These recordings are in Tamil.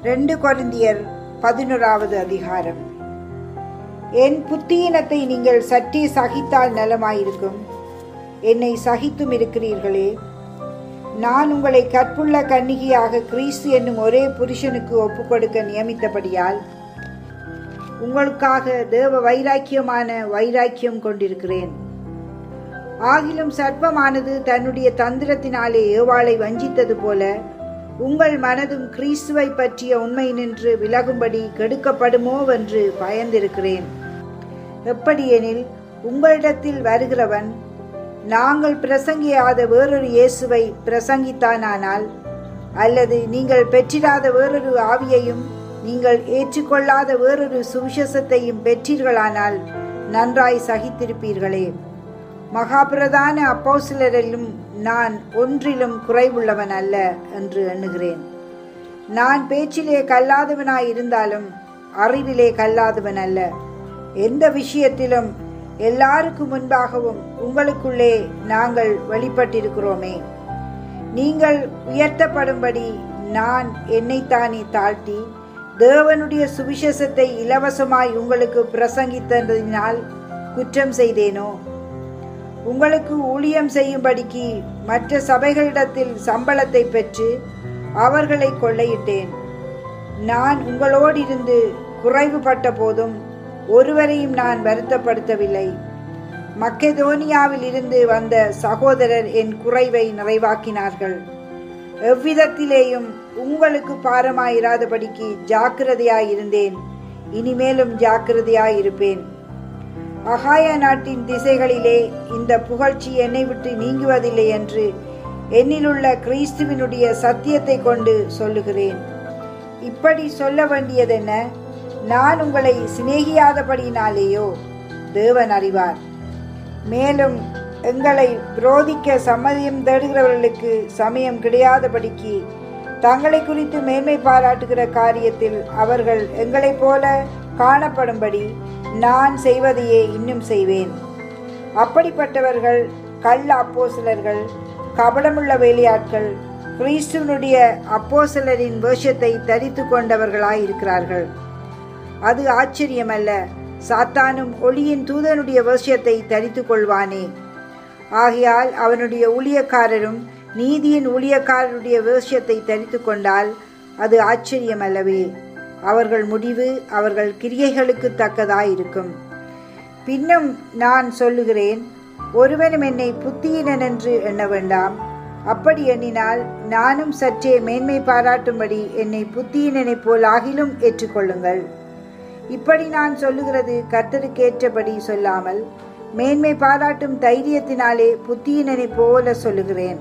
ரெண்டு கொரிந்தியர் பதினோராவது அதிகாரம் என் புத்தியினத்தை நீங்கள் சற்றே சகித்தால் நலமாயிருக்கும் என்னை சகித்தும் இருக்கிறீர்களே நான் உங்களை கற்புள்ள கன்னிகையாக கிறிஸ்து என்னும் ஒரே புருஷனுக்கு ஒப்புக்கொடுக்க நியமித்தபடியால் உங்களுக்காக தேவ வைராக்கியமான வைராக்கியம் கொண்டிருக்கிறேன் ஆகிலும் சர்ப்பமானது தன்னுடைய தந்திரத்தினாலே ஏவாளை வஞ்சித்தது போல உங்கள் மனதும் கிறிஸ்துவை பற்றிய உண்மை நின்று விலகும்படி கெடுக்கப்படுமோ என்று பயந்திருக்கிறேன் எப்படியெனில் உங்களிடத்தில் வருகிறவன் நாங்கள் பிரசங்கியாத வேறொரு இயேசுவை பிரசங்கித்தானானால் அல்லது நீங்கள் பெற்றிராத வேறொரு ஆவியையும் நீங்கள் ஏற்றுக்கொள்ளாத வேறொரு சுவிசேஷத்தையும் பெற்றீர்களானால் நன்றாய் சகித்திருப்பீர்களே மகாபிரதான அப்போசிலரிலும் நான் ஒன்றிலும் குறைவுள்ளவன் அல்ல என்று எண்ணுகிறேன் நான் பேச்சிலே கல்லாதவனாய் இருந்தாலும் அறிவிலே கல்லாதவன் அல்ல எந்த விஷயத்திலும் எல்லாருக்கும் முன்பாகவும் உங்களுக்குள்ளே நாங்கள் வெளிப்பட்டிருக்கிறோமே நீங்கள் உயர்த்தப்படும்படி நான் என்னைத்தானே தாழ்த்தி தேவனுடைய சுவிசேஷத்தை இலவசமாய் உங்களுக்கு பிரசங்கித்ததினால் குற்றம் செய்தேனோ உங்களுக்கு ஊழியம் செய்யும்படிக்கு மற்ற சபைகளிடத்தில் சம்பளத்தை பெற்று அவர்களை கொள்ளையிட்டேன் நான் உங்களோடிருந்து குறைவுபட்ட போதும் ஒருவரையும் நான் வருத்தப்படுத்தவில்லை மக்கெதோனியாவில் இருந்து வந்த சகோதரர் என் குறைவை நிறைவாக்கினார்கள் எவ்விதத்திலேயும் உங்களுக்கு பாரமாயிராதபடிக்கு ஜாக்கிரதையாயிருந்தேன் இனிமேலும் ஜாக்கிரதையாயிருப்பேன் அகாய நாட்டின் திசைகளிலே இந்த புகழ்ச்சி என்னை விட்டு நீங்குவதில்லை என்று என்னிலுள்ள கிறிஸ்துவினுடைய சத்தியத்தை கொண்டு சொல்லுகிறேன் இப்படி சொல்ல வேண்டியதென்ன நான் உங்களை சிநேகியாதபடியினாலேயோ தேவன் அறிவார் மேலும் எங்களை விரோதிக்க சம்மதியம் தேடுகிறவர்களுக்கு சமயம் கிடையாதபடிக்கு தங்களை குறித்து மேன்மை பாராட்டுகிற காரியத்தில் அவர்கள் எங்களைப் போல காணப்படும்படி நான் செய்வதையே இன்னும் செய்வேன் அப்படிப்பட்டவர்கள் கள்ள அப்போசிலர்கள் கபடமுள்ள வேலையாட்கள் கிறிஸ்துவனுடைய அப்போசிலரின் வேஷத்தை தரித்து கொண்டவர்களாய் இருக்கிறார்கள் அது ஆச்சரியமல்ல சாத்தானும் ஒளியின் தூதனுடைய வேஷத்தை தரித்து கொள்வானே ஆகையால் அவனுடைய ஊழியக்காரரும் நீதியின் ஊழியக்காரருடைய வேஷத்தை தரித்து கொண்டால் அது ஆச்சரியமல்லவே அவர்கள் முடிவு அவர்கள் கிரியைகளுக்கு தக்கதாயிருக்கும் பின்னும் நான் சொல்லுகிறேன் ஒருவனும் என்னை புத்தியினன் என்று எண்ண வேண்டாம் அப்படி எண்ணினால் நானும் சற்றே மேன்மை பாராட்டும்படி என்னை புத்தியினனைப் போல் ஆகிலும் ஏற்றுக்கொள்ளுங்கள் இப்படி நான் சொல்லுகிறது கர்த்தருக்கேற்றபடி சொல்லாமல் மேன்மை பாராட்டும் தைரியத்தினாலே புத்தியினனைப் போல சொல்லுகிறேன்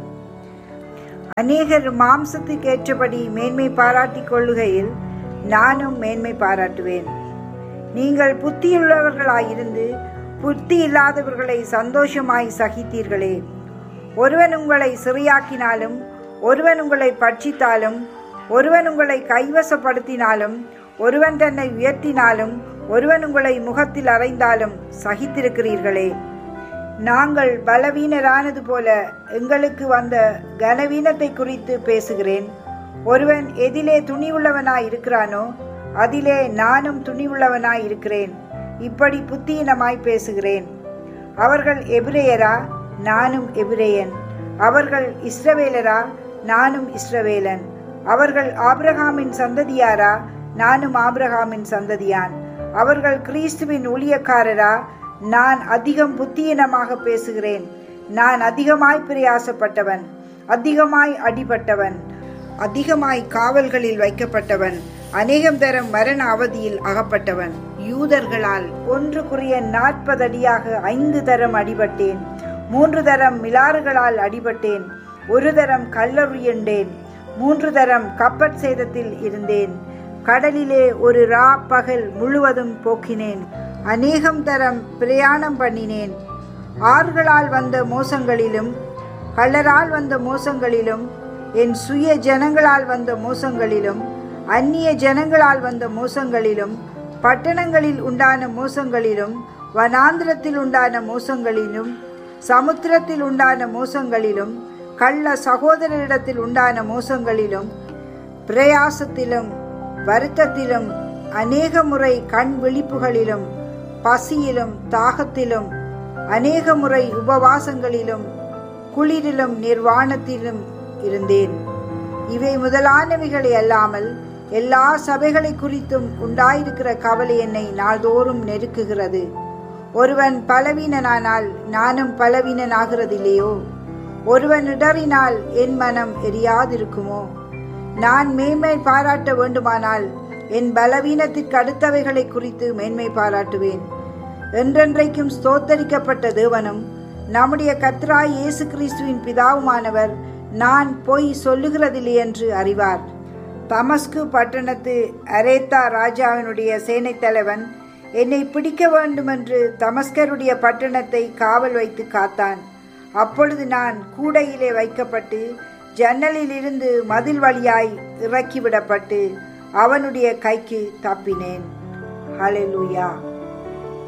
அநேகர் மாம்சத்துக்கு ஏற்றபடி மேன்மை பாராட்டிக் கொள்ளுகையில் நானும் மேன்மை பாராட்டுவேன் நீங்கள் புத்தியுள்ளவர்களாயிருந்து புத்தி இல்லாதவர்களை சந்தோஷமாய் சகித்தீர்களே ஒருவன் உங்களை சிறையாக்கினாலும் ஒருவன் உங்களை பட்சித்தாலும் ஒருவன் உங்களை கைவசப்படுத்தினாலும் ஒருவன் தன்னை உயர்த்தினாலும் ஒருவன் உங்களை முகத்தில் அறைந்தாலும் சகித்திருக்கிறீர்களே நாங்கள் பலவீனரானது போல எங்களுக்கு வந்த கனவீனத்தை குறித்து பேசுகிறேன் ஒருவன் எதிலே துணிவுள்ளவனாய் இருக்கிறானோ அதிலே நானும் துணிவுள்ளவனாய் இருக்கிறேன் இப்படி புத்தீனமாய் பேசுகிறேன் அவர்கள் எபிரேயரா நானும் எபிரேயன் அவர்கள் இஸ்ரவேலரா நானும் இஸ்ரவேலன் அவர்கள் ஆபிரகாமின் சந்ததியாரா நானும் ஆபிரகாமின் சந்ததியான் அவர்கள் கிறிஸ்துவின் ஊழியக்காரரா நான் அதிகம் புத்தியினமாக பேசுகிறேன் நான் அதிகமாய் பிரயாசப்பட்டவன் அதிகமாய் அடிபட்டவன் அதிகமாய் காவல்களில் வைக்கப்பட்டவன் அநேகம் தரம் மரண அவதியில் அகப்பட்டவன் யூதர்களால் ஒன்று குறிய நாற்பது அடியாக ஐந்து தரம் அடிபட்டேன் மூன்று தரம் மிலாறுகளால் அடிபட்டேன் ஒரு தரம் கல்லறியுண்டேன் மூன்று தரம் கப்பற் சேதத்தில் இருந்தேன் கடலிலே ஒரு ரா பகல் முழுவதும் போக்கினேன் அநேகம் தரம் பிரயாணம் பண்ணினேன் ஆறுகளால் வந்த மோசங்களிலும் கள்ளரால் வந்த மோசங்களிலும் என் சுய ஜனங்களால் வந்த மோசங்களிலும் அந்நிய ஜனங்களால் வந்த மோசங்களிலும் பட்டணங்களில் உண்டான மோசங்களிலும் வனாந்திரத்தில் உண்டான மோசங்களிலும் சமுத்திரத்தில் உண்டான மோசங்களிலும் கள்ள சகோதரரிடத்தில் உண்டான மோசங்களிலும் பிரயாசத்திலும் வருத்தத்திலும் அநேக முறை கண் விழிப்புகளிலும் பசியிலும் தாகத்திலும் அநேக முறை உபவாசங்களிலும் குளிரிலும் நிர்வாணத்திலும் இருந்தேன் இவை முதலானவைகளை அல்லாமல் எல்லா சபைகளை குறித்தும் உண்டாயிருக்கிற கவலை என்னை நாள்தோறும் நெருக்குகிறது ஒருவன் பலவீனனானால் நானும் பலவீனனாகிறதில்லையோ ஒருவன் இடறினால் என் மனம் எரியாதிருக்குமோ நான் மேன்மை பாராட்ட வேண்டுமானால் என் பலவீனத்திற்கு அடுத்தவைகளை குறித்து மேன்மை பாராட்டுவேன் என்றென்றைக்கும் ஸ்தோத்தரிக்கப்பட்ட தேவனும் நம்முடைய கத்ராய் இயேசு கிறிஸ்துவின் பிதாவுமானவர் நான் பொய் சொல்லுகிறதில்லை என்று அறிவார் தமஸ்கு பட்டணத்து அரேத்தா ராஜாவினுடைய சேனைத் தலைவன் என்னை பிடிக்க வேண்டுமென்று தமஸ்கருடைய பட்டணத்தை காவல் வைத்து காத்தான் அப்பொழுது நான் கூடையிலே வைக்கப்பட்டு ஜன்னலிலிருந்து மதில் வழியாய் இறக்கிவிடப்பட்டு அவனுடைய கைக்கு தப்பினேன் ஹalleluya